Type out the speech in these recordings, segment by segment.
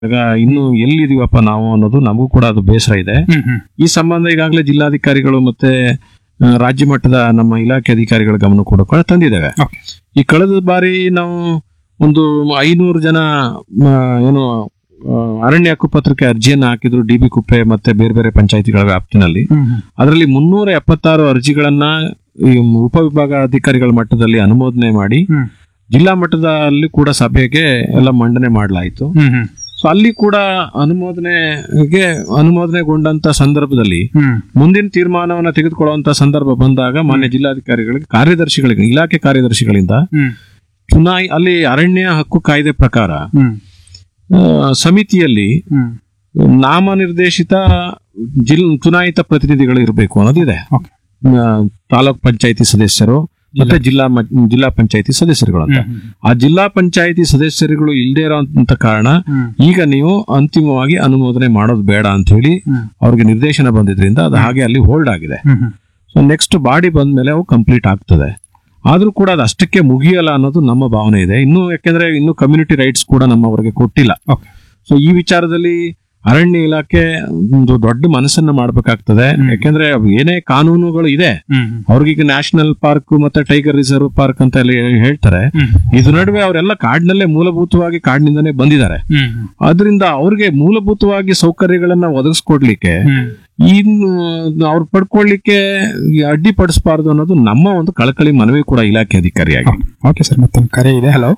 ಈಗ ಇನ್ನು ಎಲ್ಲಿದೀವಪ್ಪ ನಾವು ಅನ್ನೋದು ನಮಗೂ ಕೂಡ ಅದು ಬೇಸರ ಇದೆ ಹ್ಮ್ ಹ್ಮ್ ಈ ಸಂಬಂಧ ಈಗಾಗಲೇ ಜಿಲ್ಲಾಧಿಕಾರಿಗಳು ಮತ್ತೆ ಆ, ರಾಜ್ಯ ಮಟ್ಟದ ನಮ್ಮ ಇಲಾಖೆ ಅಧಿಕಾರಿಗಳ ಗಮನ ಕೂಡ ಕೂಡ ತಂದಿದ್ದೇವೆ Okay. ಈ ಕಳೆದ ಬಾರಿ ನಾವು ಒಂದು ಐನೂರು ಜನ ಮ, ಏನು ಆ, ಅರಣ್ಯ ಹಕ್ಕುಪತ್ರಕ್ಕೆ ಅರ್ಜಿಯನ್ನು ಹಾಕಿದ್ರು ಡಿ ಬಿ ಕುಪ್ಪೆ ಮತ್ತೆ ಬೇರೆ ಬೇರೆ ಪಂಚಾಯತಿಗಳ ವ್ಯಾಪ್ತಿನಲ್ಲಿ ಹ್ಮ್ ಹ್ಮ್ ಅದರಲ್ಲಿ ಮುನ್ನೂರ ಎಪ್ಪತ್ತಾರು ಅರ್ಜಿಗಳನ್ನ ಈ ಉಪವಿಭಾಗ ಅಧಿಕಾರಿಗಳ ಮಟ್ಟದಲ್ಲಿ ಅನುಮೋದನೆ ಮಾಡಿ ಹ್ಮ್ ಜಿಲ್ಲಾ ಮಟ್ಟದಲ್ಲಿ ಕೂಡ ಸಭೆಗೆ ಎಲ್ಲ ಮಂಡನೆ ಮಾಡಲಾಯಿತು ಹ್ಮ್ ಹ್ಮ್ ಸೊ ಅಲ್ಲಿ ಕೂಡ ಅನುಮೋದನೆಗೆ ಅನುಮೋದನೆಗೊಂಡಂತ ಸಂದರ್ಭದಲ್ಲಿ ಹ್ಮ್ ಮುಂದಿನ ತೀರ್ಮಾನವನ್ನ ತೆಗೆದುಕೊಳ್ಳುವಂತ ಸಂದರ್ಭ ಬಂದಾಗ ಮಾನ್ಯ ಜಿಲ್ಲಾಧಿಕಾರಿಗಳಿಗೆ ಕಾರ್ಯದರ್ಶಿಗಳಿಗೆ ಇಲಾಖೆ ಕಾರ್ಯದರ್ಶಿಗಳಿಂದ ಹ್ಮ್ ಚುನಾಯಿ ಅಲ್ಲಿ ಅರಣ್ಯ ಹಕ್ಕು ಕಾಯ್ದೆ ಪ್ರಕಾರ ಹ್ಮ್ ಆ, ಸಮಿತಿಯಲ್ಲಿ ಹ್ಮ್ ನಾಮನಿರ್ದೇಶಿತ ಜಿಲ್ ಚುನಾಯಿತ ಪ್ರತಿನಿಧಿಗಳು ಇರಬೇಕು ಅನ್ನೋದಿದೆ ಓಕೆ ಆ, ತಾಲೂಕ್ ಪಂಚಾಯತಿ ಸದಸ್ಯರು ಮತ್ತೆ ಜಿಲ್ಲಾ ಮ- ಜಿಲ್ಲಾ ಪಂಚಾಯತಿ ಸದಸ್ಯರುಗಳು ಅಂತ ಹ್ಮ್ ಆ ಜಿಲ್ಲಾ ಪಂಚಾಯತಿ ಸದಸ್ಯರುಗಳು ಇಲ್ಲದೆ ಇರೋಂತ ಕಾರಣ ಹ್ಮ್ ಈಗ ನೀವು ಅಂತಿಮವಾಗಿ ಅನುಮೋದನೆ ಮಾಡೋದು ಬೇಡ ಅಂತ ಹೇಳಿ ಹ್ಮ್ ಅವ್ರಿಗೆ ನಿರ್ದೇಶನ ಬಂದಿದ್ರಿಂದ ಅದು ಹಾಗೆ ಅಲ್ಲಿ ಹೋಲ್ಡ್ ಆಗಿದೆ hmm hmm so next body ಬಂದ್ಮೇಲೆ ಅವು ಕಂಪ್ಲೀಟ್ ಆಗ್ತದೆ ಆದ್ರೂ ಕೂಡ ಅದು ಅಷ್ಟಕ್ಕೆ ಮುಗಿಯಲ್ಲ ಅನ್ನೋದು ನಮ್ಮ ಭಾವನೆ ಇದೆ ಇನ್ನು ಯಾಕೆಂದ್ರೆ ಇನ್ನು ಕಮ್ಯುನಿಟಿ ರೈಟ್ಸ್ ಕೂಡ ನಮ್ಮವರಿಗೆ ಕೊಟ್ಟಿಲ್ಲ ಓಕೆ ಸೊ ಈ ವಿಚಾರದಲ್ಲಿ ಅರಣ್ಯ ಇಲಾಖೆ ಒಂದು ದೊಡ್ಡ ಮನಸ್ಸನ್ನ ಮಾಡ್ಬೇಕಾಗ್ತದೆ ಹ್ಮ್. ಯಾಕೆಂದ್ರೆ ಅವು ಏನೇ ಕಾನೂನುಗಳು ಇದೆ ಹ್ಮ್ ಹ್ಮ್ ಅವ್ರಿಗೀಗ ನ್ಯಾಷನಲ್ ಪಾರ್ಕ್ ಮತ್ತೆ ಟೈಗರ್ ರಿಸರ್ವ್ ಪಾರ್ಕ್ ಅಂತ ಎಲ್ಲ ಹೇಳ್ತಾರೆ ಹ್ಮ್ ಇದ್ರ ನಡುವೆ ಅವರೆಲ್ಲ ಕಾಡಿನಲ್ಲೇ ಮೂಲಭೂತವಾಗಿ ಕಾಡಿನಿಂದನೇ ಬಂದಿದ್ದಾರೆ ಹ್ಮ್ ಹ್ಮ್ ಅದರಿಂದ ಅವ್ರಿಗೆ ಮೂಲಭೂತವಾಗಿ ಸೌಕರ್ಯಗಳನ್ನ ಒದಗಿಸ್ಕೊಡ್ಲಿಕ್ಕೆ ಹ್ಮ್ ಇನ್ನು ಅವ್ರು ಪಡ್ಕೊಳ್ಳಿಕ್ಕೆ ಈ ಅಡ್ಡಿಪಡಿಸಬಾರ್ದು ಅನ್ನೋದು ನಮ್ಮ ಒಂದು ಕಳಕಳಿ ಮನವಿ ಕೂಡ ಇಲಾಖೆ ಅಧಿಕಾರಿಯಾಗಿ ಓಕೆ ಸರ್ ಮತ್ತೊಂದು ಕರೆ ಇದೆ ಹಲೋ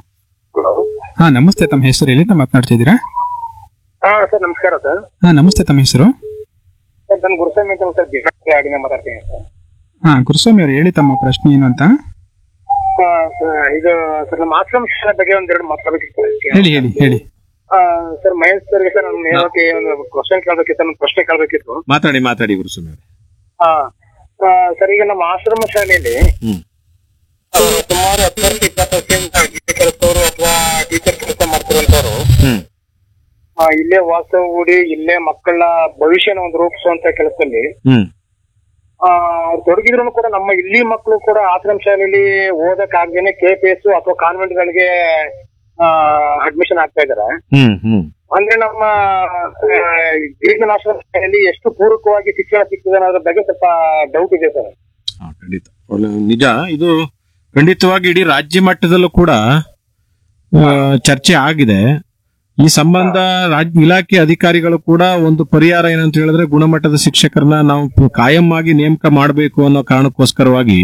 ಹಾ ನಮಸ್ತೆ ತಮ್ಮ ಹೆಸರು ಎಲ್ಲಿಂದ ಮಾತನಾಡ್ತಿದ್ದೀರಾ ಹಾ ಸರ್ ನಮಸ್ಕಾರ ಸರ್ ಹಾ ನಮಸ್ತೆ ತಮ್ಮ ಹೆಸರು ಸರ್ ನಾನು ಗುರುಸ್ವಾಮಿ ಅಂತ ಸರ್ ಬಿಜಾಪುರ ಆಡಿನ ಮಾತಾಡ್ತೀನಿ ಸರ್ ಹಾ ಗುರುಸ್ವಾಮಿ ಅವ್ರು ಹೇಳಿ ತಮ್ಮ ಪ್ರಶ್ನೆ ಏನು ಅಂತ ಆ, ಸರ್, ಇದು ಸರ್ ನಮ್ಮ ಆಶ್ರಮ ಶಾಲೆ ಬಗ್ಗೆ ಒಂದೆರಡು ಮಾತಾಡಬೇಕಿತ್ತು ಹೇಳಿ ಹೇಳಿ ಹೇಳಿ ಆ, ಸರ್ ಮಹೇಶ್ ಸರ್ಗೆ ಸರ್ ನಾನು ನೇರವಾಗಿ ಒಂದು ಕ್ವಶನ್ ಕೇಳಬೇಕಿತ್ತು ಒಂದು ಪ್ರಶ್ನೆ ಕೇಳಬೇಕಿತ್ತು ಮಾತಾಡಿ ಮಾತಾಡಿ ಗುರುಸ್ವಾಮಿ ಅವರೇ. ಆ, ಆ, ಸರ್ ಈಗ ನಮ್ಮ ಆಶ್ರಮ ಶಾಲೆಯಲ್ಲಿ ಹ್ಮ್ ಆ, ಸುಮಾರು ಹತ್ತು ವರ್ಷ ಇಪ್ಪತ್ತು ವರ್ಷದಿಂದ ಗೀತೆ ಕೆಲಸದವರು ಅಥವಾ ಟೀಚರ್ ಕೆಲಸ ಮಾಡ್ತಿರುವಂತವ್ರು ಹ್ಮ್ ಆ, ಇಲ್ಲೇ ವಾಸ್ತವ ಹೂಡಿ ಇಲ್ಲೇ ಮಕ್ಕಳ ಭವಿಷ್ಯನ ಒಂದು ರೂಪಿಸುವಂತ ಕೆಲಸದಲ್ಲಿ ಹ್ಮ್ ಆ, ಅವ್ರು ತೊಡಗಿದ್ರು ಕೂಡ ನಮ್ಮ ಇಲ್ಲಿ ಮಕ್ಕಳು ಕೂಡ ಆಶ್ರಮ ಶಾಲೆಯಲ್ಲಿ ಓದಕ್ ಆಗ್ದೇನೆ ಕೆ ಪಿ ಎಸ್ ಅಥವಾ ಕಾನ್ವೆಂಟ್ ಗಳಿಗೆ ಅಡ್ಮಿಷನ್ ಆಗ್ತಾ ಇದಾರೆ ಹ್ಮ್ ಹ್ಮ್ ಅಂದ್ರೆ ನಮ್ಮ ಗಿರಿಜನ ಆಶ್ರಮ ಶಾಲೆಯಲ್ಲಿ ಎಷ್ಟು ಪೂರಕವಾಗಿ ಶಿಕ್ಷಣ ಸಿಗ್ತದೆ ಅನ್ನೋದ್ರ ಬಗ್ಗೆ ಸ್ವಲ್ಪ ಡೌಟ್ ಇದೆ ಸರ್ ಹಾ, ಖಂಡಿತ ಒಳ್ಳೆ ನಿಜ ಇದು ಖಂಡಿತವಾಗಿ ಇಡೀ ರಾಜ್ಯ ಮಟ್ಟದಲ್ಲೂ ಕೂಡ ಆ, ಚರ್ಚೆ ಆಗಿದೆ ಈ ಸಂಬಂಧ ರಾಜ್ಯ ಇಲಾಖೆ ಅಧಿಕಾರಿಗಳು ಕೂಡ ಒಂದು ಪರಿಹಾರ ಏನಂತ ಹೇಳಿದ್ರೆ ಗುಣಮಟ್ಟದ ಶಿಕ್ಷಕರನ್ನ ನಾವು ಪ- ಕಾಯಂ ಆಗಿ ನೇಮಕ ಮಾಡಬೇಕು ಅನ್ನೋ ಕಾರಣಕ್ಕೋಸ್ಕರವಾಗಿ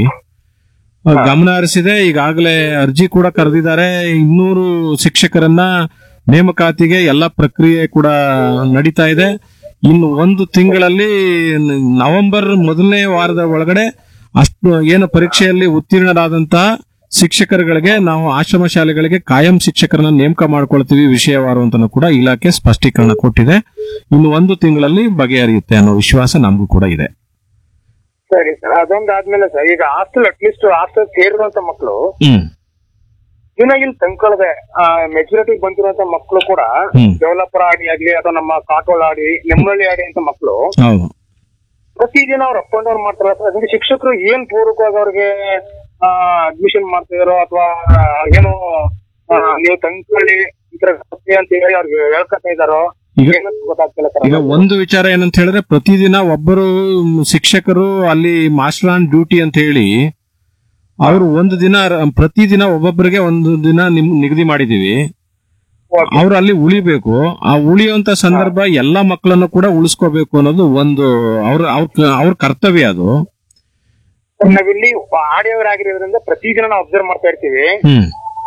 ಆ, ಗಮನ ಹರಿಸಿದೆ ಈಗಾಗಲೇ ಅರ್ಜಿ ಕೂಡ ಕರೆದಿದ್ದಾರೆ ಇನ್ನೂರು ಶಿಕ್ಷಕರನ್ನ ನೇಮಕಾತಿಗೆ ಎಲ್ಲ ಪ್ರಕ್ರಿಯೆ ಕೂಡ ನಡೀತಾ ಇದೆ ಇನ್ನು ಒಂದು ತಿಂಗಳಲ್ಲಿ ನ- ನವೆಂಬರ್ ಮೊದಲನೇ ವಾರದ ಒಳಗಡೆ ಅಷ್ಟು ಏನು ಪರೀಕ್ಷೆಯಲ್ಲಿ ಉತ್ತೀರ್ಣರಾದಂತಹ ಶಿಕ್ಷಕರುಗಳಿಗೆ ನಾವು ಆಶ್ರಮ ಶಾಲೆಗಳಿಗೆ ಕಾಯಂ ಶಿಕ್ಷಕರನ್ನ ನೇಮಕ ಮಾಡ್ಕೊಳ್ತೀವಿ ವಿಷಯವಾರು ಅಂತ ಕೂಡ ಇಲಾಖೆ ಸ್ಪಷ್ಟೀಕರಣ ಕೊಟ್ಟಿದೆ ಇನ್ನು ಒಂದು ತಿಂಗಳಲ್ಲಿ ಬಗೆಹರಿಯುತ್ತೆ ಅನ್ನೋ ವಿಶ್ವಾಸ ನಮಗೂ ಕೂಡ ಇದೆ ಸರಿ ಸರ್ ಅದೊಂದಾದ್ಮೇಲೆ ಸರ್ ಈಗ ಹಾಸ್ಟೆಲ್ ಅಟ್ಲೀಸ್ಟ್ ಹಾಸ್ಟೆಲ್ ಸೇರಿರುವಂತ ಮಕ್ಕಳು ಹ್ಮ್ ದಿನ ಇಲ್ಲಿ ತಂದ್ಕೊಳ್ಳದೆ ಮೆಚುರಿಟಿ ಬಂದಿರುವಂತ ಮಕ್ಕಳು ಕೂಡ ಹ್ಮ್. ಡೆವಲಪರ್ ಆಡಿ ಆಗ್ಲಿ ಅಥವಾ ನಮ್ಮ ಕಾಟೋಳ ಆಡಿ ನೆಮ್ಮಳ್ಳಿ ಆಡಿ ಅಂತ ಮಕ್ಕಳು ಹೌದು ಪ್ರತಿದಿನ ಅವ್ರು ಅಪ್ ಅಂಡ್ ಡೌನ್ ಮಾಡ್ತಾರಲ್ಲ ಸರ್ ಅದಕ್ಕೆ ಶಿಕ್ಷಕರು ಏನ್ ಪೂರ್ವಕವಾಗಿ ಅವ್ರಿಗೆ ಅಡ್ಮಿಷನ್ ಮಾಡ್ತಿದಾರೋ ಅಥವಾ ಏನು ಆ, ನೀವು ತಂದ್ಕೊಳ್ಳಿ ಈ ತರ ಕಥೆ ಅಂತ ಹೇಳಿ ಅವ್ರಿಗೆ ಹೇಳ್ಕೊತಾ ಇದಾರೋ ಈಗ ಏನಂತ ಗೊತ್ತಾಗ್ತಿಲ್ಲ ಸರ್ ಈಗ ಒಂದು ವಿಚಾರ ಏನಂತ ಹೇಳಿದ್ರೆ ಪ್ರತಿದಿನ ಒಬ್ಬರು ಶಿಕ್ಷಕರು ಅಲ್ಲಿ ಮಾಸ್ಟರ್ ಆನ್ ಡ್ಯೂಟಿ ಅಂತ ಹೇಳಿ ಅವರು ಒಂದು ದಿನ ರ- ಪ್ರತಿದಿನ ಒಬ್ಬೊಬ್ಬರಿಗೆ ಒಂದು ದಿನ ನಿಮ್ ನಿಗದಿ ಮಾಡಿದೀವಿ Okay. ಅವ್ರು ಅಲ್ಲಿ ಉಳಿಬೇಕು ಆ ಉಳಿಯುವಂತ ಸಂದರ್ಭ ಎಲ್ಲಾ ಮಕ್ಕಳನ್ನು ಕೂಡ ಉಳಿಸ್ಕೋಬೇಕು ಅನ್ನೋದು ಒಂದು ಅವ್ರ ಅವ್ರ ಅವ್ರ ಕರ್ತವ್ಯ ಅದು ಸರ್, ನಾವಿಲ್ಲಿ ಆಡಿಯೋರಾಗಿರೋದ್ರಿಂದ ಪ್ರತಿದಿನ ನಾವು ಅಬ್ಸರ್ವ್ ಮಾಡ್ತಾ ಇರ್ತೀವಿ ಹ್ಮ್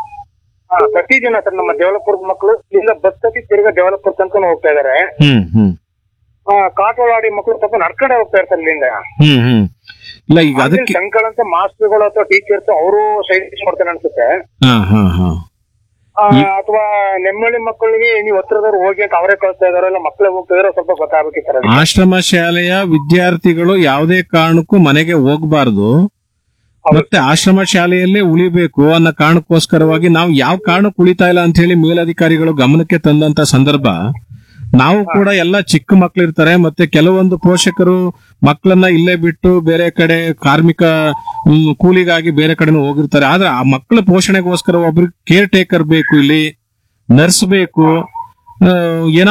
ಆ, ಪ್ರತಿದಿನ ಸರ್ ನಮ್ಮ ಡೆವಲಪರ್ ಮಕ್ಕಳು ಇಲ್ಲಿಂದ ಬಸ್ ಹತ್ತಿ ತಿರ್ಗಾ ಡೆವಲಪರ್ ತನಕ ಹೋಗ್ತಾ ಇದಾರೆ ಹ್ಮ್ ಹ್ಮ್ ಕಾಟೋಳಾಡಿ ಮಕ್ಕಳು ಪಾಪ ನಡ್ಕೊಂಡೆ ಹೋಗ್ತಾ ಇರ್ತಾರೆ ಇಲ್ಲಿಂದ ಹ್ಮ್ ಹ್ಮ್ ಇಲ್ಲ ಈಗ ಅದಕ್ಕೆ ಶಂಕರ್ ಅಂತ ಮಾಸ್ಟರ್ಗಳು ಅಥವಾ ಟೀಚರ್ಸ್ ಅವರು ಸೈಡ್ ಮಾಡ್ತಾರೆ ಅನ್ಸುತ್ತೆ ಹಾ ಹಾ ಹಾ ಆ, ಅಥವಾ ನೆಮ್ಮಳಿ ಮಕ್ಕಳಿಗೆ ನೀವು ಹತ್ರದವ್ರು ಹೋಗಿ ಅಂತ ಅವರೇ ಕಳಿಸ್ತಾ ಇದಾರೋ ಇಲ್ಲ ಮಕ್ಕಳೇ ಹೋಗ್ತಾ ಇದಾರೋ ಸ್ವಲ್ಪ ಗೊತ್ತಾಗಬೇಕಿತ್ತು ಸರ್ ಅದಕ್ಕೆ. ಆಶ್ರಮ ಶಾಲೆಯ ವಿದ್ಯಾರ್ಥಿಗಳು ಯಾವುದೇ ಕಾರಣಕ್ಕೂ ಮನೆಗೆ ಹೋಗಬಾರದು ಮತ್ತೆ ಆಶ್ರಮ ಶಾಲೆಯಲ್ಲೇ ಉಳಿಬೇಕು ಅನ್ನೋ ಕಾರಣಕ್ಕೋಸ್ಕರವಾಗಿ ನಾವು ಯಾವ ಕಾರಣಕ್ಕೆ ಉಳಿತಾ ಇಲ್ಲ ಅಂತ ಹೇಳಿ ಮೇಲಧಿಕಾರಿಗಳು ಗಮನಕ್ಕೆ ತಂದಂತ ಸಂದರ್ಭ ನಾವು ಕೂಡ ಎಲ್ಲ ಚಿಕ್ಕ ಮಕ್ಳು ಇರ್ತಾರೆ ಮತ್ತೆ ಕೆಲವೊಂದು ಪೋಷಕರು ಮಕ್ಕಳನ್ನ ಇಲ್ಲೇ ಬಿಟ್ಟು ಬೇರೆ ಕಡೆ ಕಾರ್ಮಿಕ ಹ್ಮ್, ಕೂಲಿಗಾಗಿ ಬೇರೆ ಕಡೆ ಹೋಗಿರ್ತಾರೆ ಆದ್ರೆ ಆ ಮಕ್ಕಳ ಪೋಷಣೆಗೋಸ್ಕರ ಒಬ್ರು ಕೇರ್ ಟೇಕರ್ ಬೇಕು ಇಲ್ಲಿ ನರ್ಸ್ ಬೇಕು ಆ,